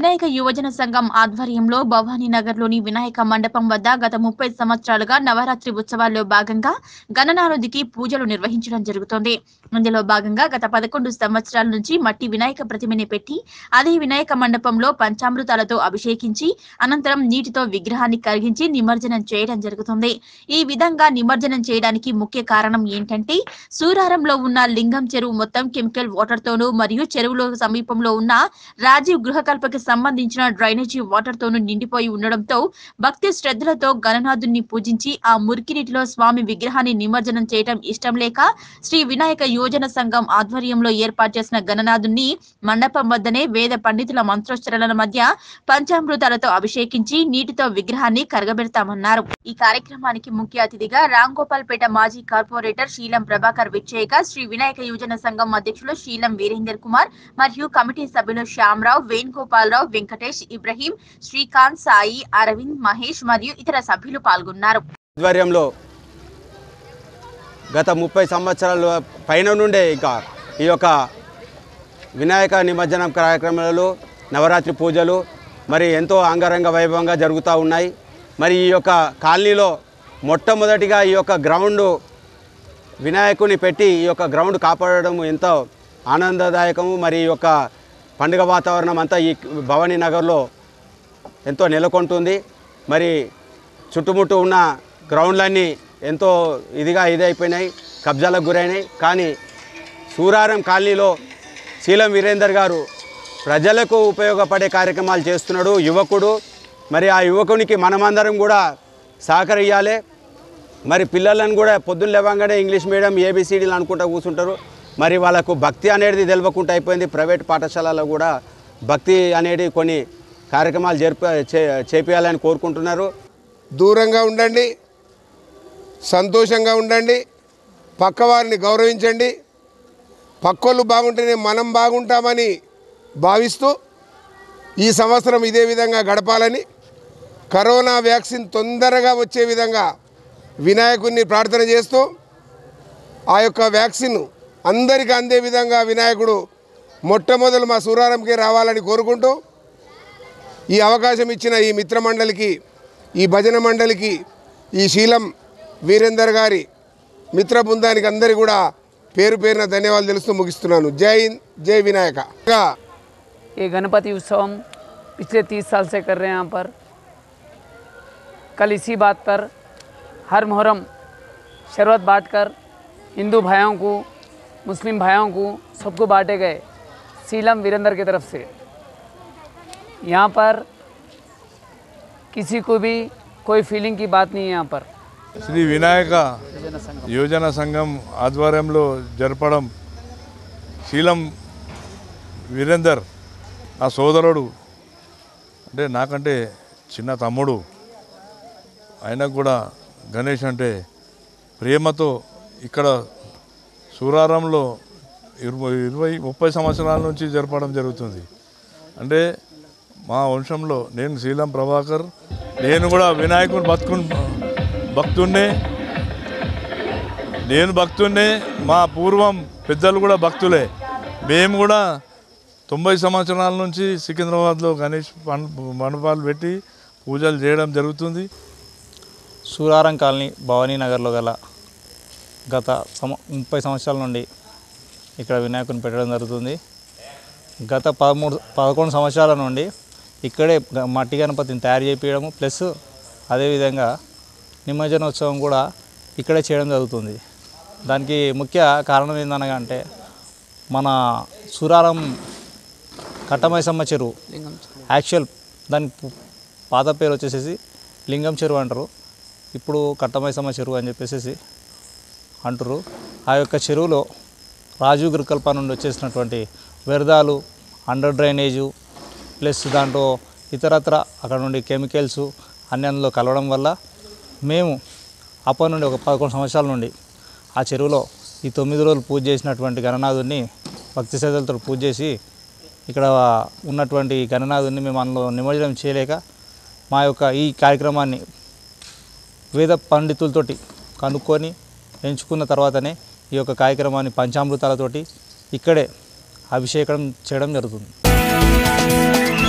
వినాయక యువజన సంఘం ఆధ్వర్యంలో భవానీ నగర్లోని వినాయక మండపం వద్ద గత ముప్పై సంవత్సరాలుగా నవరాత్రి ఉత్సవాల్లో భాగంగా గణనారుదికి పూజలు నిర్వహించడం జరుగుతోంది ఇందులో భాగంగా గత పదకొండు సంవత్సరాల నుంచి మట్టి వినాయక ప్రతిమని పెట్టి అదే వినాయక మండపంలో పంచామృతాలతో అభిషేకించి అనంతరం నీటితో విగ్రహాన్ని కరిగించి నిమజ్జనం చేయడం జరుగుతుంది ఈ విధంగా నిమజ్జనం చేయడానికి ముఖ్య కారణం ఏంటంటే సూరారంలో ఉన్న లింగం చెరువు మొత్తం కెమికల్ వాటర్ తోనూ మరియు చెరువులో సమీపంలో ఉన్న రాజీవ్ గృహకల్పకి సంబంధించిన డ్రైనేజీ వాటర్ తోనూ నిండిపోయి ఉండడంతో భక్తి శ్రద్ధలతో గణనాథుని పూజించి ఆ మురికి నీటిలో స్వామి విగ్రహాన్ని నిమజ్జనం చేయడం ఇష్టం లేక శ్రీ వినాయక యోజన సంఘం ఆధ్వర్యంలో ఏర్పాటు చేసిన గణనాథుని మండపం వద్దనే వేద పండితుల మంత్రోచ్చరణల మధ్య పంచామృతాలతో అభిషేకించి నీటితో విగ్రహాన్ని కరగబెడతామన్నారు ఈ కార్యక్రమానికి ముఖ్య అతిథిగా రాంగోపాల్పేట మాజీ కార్పొరేటర్ శీలం ప్రభాకర్ విచ్చేయగా శ్రీ వినాయక యోజన సంఘం అధ్యక్షులు శీలం వీరేందర్ కుమార్ మరియు కమిటీ సభ్యులు శ్యామరావు వేణుగోపాలరావు వెంకటేష్ ఇబ్రహీం శ్రీకాంత్ సాయి అరవింద్ మహేష్ మరియు ఇతర సభ్యులు పాల్గొన్నారు ఆధ్వర్యంలో గత ముప్పై సంవత్సరాల పైన నుండే ఇంకా ఈ యొక్క వినాయక నిమజ్జనం కార్యక్రమాలు నవరాత్రి పూజలు మరి ఎంతో అంగరంగ వైభవంగా జరుగుతూ ఉన్నాయి మరి ఈ యొక్క కాలనీలో మొట్టమొదటిగా ఈ యొక్క గ్రౌండ్ వినాయకుని పెట్టి ఈ యొక్క గ్రౌండ్ కాపాడడం ఎంతో ఆనందదాయకము మరి ఈ యొక్క పండుగ వాతావరణం అంతా ఈ భవానీ నగర్లో ఎంతో నెలకొంటుంది మరి చుట్టుముట్టు ఉన్న గ్రౌండ్లన్నీ ఎంతో ఇదిగా ఇదైపోయినాయి కబ్జాలకు గురైనాయి కానీ సూరారం కాలనీలో శీలం వీరేందర్ గారు ప్రజలకు ఉపయోగపడే కార్యక్రమాలు చేస్తున్నాడు యువకుడు మరి ఆ యువకునికి మనమందరం కూడా సహకరియాలి మరి పిల్లలను కూడా పొద్దున్న లేవగానే ఇంగ్లీష్ మీడియం ఏబిసిడీలు అనుకుంటా కూర్చుంటారు మరి వాళ్ళకు భక్తి అనేది తెలియకుండా అయిపోయింది ప్రైవేట్ పాఠశాలలో కూడా భక్తి అనేది కొన్ని కార్యక్రమాలు జరిప చే- చేపియాలని కోరుకుంటున్నారు దూరంగా ఉండండి సంతోషంగా ఉండండి పక్కవారిని గౌరవించండి పక్కోళ్ళు బాగుంటేనే మనం బాగుంటామని భావిస్తూ ఈ సంవత్సరం ఇదే విధంగా గడపాలని కరోనా వ్యాక్సిన్ తొందరగా వచ్చే విధంగా వినాయకుడిని ప్రార్థన చేస్తూ ఆ యొక్క వ్యాక్సిన్ అందరికీ అందే విధంగా వినాయకుడు మొట్టమొదలు మా సూరారంకి రావాలని కోరుకుంటూ ఈ అవకాశం ఇచ్చిన ఈ మిత్రమండలికి ఈ భజన మండలికి ఈ శీలం వీరేందర్ గారి మిత్ర బృందానికి అందరికీ కూడా పేరు పేరున ధన్యవాదాలు తెలుస్తూ ముగిస్తున్నాను జై హింద్ జై వినాయక ఇంకా ये गणपति उत्सव हम पिछले तीस साल से कर रहे हैं यहाँ पर कल इसी बात पर हर मुहर्रम शरबत बांटकर हिंदू भाइयों को मुस्लिम भाइयों को सबको बांटे गए सीलम वीरेंद्र की तरफ से यहाँ पर किसी को भी कोई फीलिंग की बात नहीं है यहाँ पर శ్రీ వినాయక యోజన సంఘం ఆధ్వర్యంలో జరపడం శీలం వీరేందర్ నా సోదరుడు అంటే నాకంటే చిన్న తమ్ముడు ఆయనకు కూడా గణేష్ అంటే ప్రేమతో ఇక్కడ సూరారంలో ఇరవై ఇరవై ముప్పై సంవత్సరాల నుంచి జరపడం జరుగుతుంది అంటే మా వంశంలో నేను శీలం ప్రభాకర్ నేను కూడా వినాయకుని బతుకుని భక్తున్నే నేను భక్తున్నే మా పూర్వం పెద్దలు కూడా భక్తులే మేము కూడా తొంభై సంవత్సరాల నుంచి సికింద్రాబాద్లో గణేష్ పం- మండపాలు పెట్టి పూజలు చేయడం జరుగుతుంది సూరారం కాలనీ భవానీ నగర్లో గల గత సమ ముప్పై సంవత్సరాల నుండి ఇక్కడ వినాయకుని పెట్టడం జరుగుతుంది గత పదమూడు పదకొండు సంవత్సరాల నుండి ఇక్కడే గ- మట్టి గణపతిని తయారు చేయించడము ప్లస్ అదేవిధంగా నిమజ్జనోత్సవం కూడా ఇక్కడే చేయడం జరుగుతుంది దానికి ముఖ్య కారణం ఏందనగా అంటే మన సూరారం కట్టమైసమ్మ చెరువు యాక్చువల్ దాని పు- పాత పేరు వచ్చేసేసి లింగం చెరువు అంటారు ఇప్పుడు కట్టమైసమ్మ చెరువు అని చెప్పేసి అంటారు ఆ యొక్క చెరువులో రాజీవ్ గృకల్ప నుండి వచ్చేసినటువంటి వ్యర్థాలు అండర్ డ్రైనేజు ప్లస్ దాంట్లో ఇతరత్ర అక్కడ నుండి కెమికల్స్ అన్ని అందులో కలవడం వల్ల మేము అప్పటి నుండి ఒక పదకొండు సంవత్సరాల నుండి ఆ చెరువులో ఈ తొమ్మిది రోజులు పూజ చేసినటువంటి గణనాథుడిని భక్తి శ్రద్ధలతో పూజ చేసి ఇక్కడ ఉన్నటువంటి గణనాథుడిని మేము అందులో నిమజ్జనం చేయలేక మా యొక్క ఈ కార్యక్రమాన్ని వేద పండితులతోటి కనుక్కొని ఎంచుకున్న తర్వాతనే ఈ యొక్క కార్యక్రమాన్ని పంచామృతాలతోటి ఇక్కడే అభిషేకం చేయడం జరుగుతుంది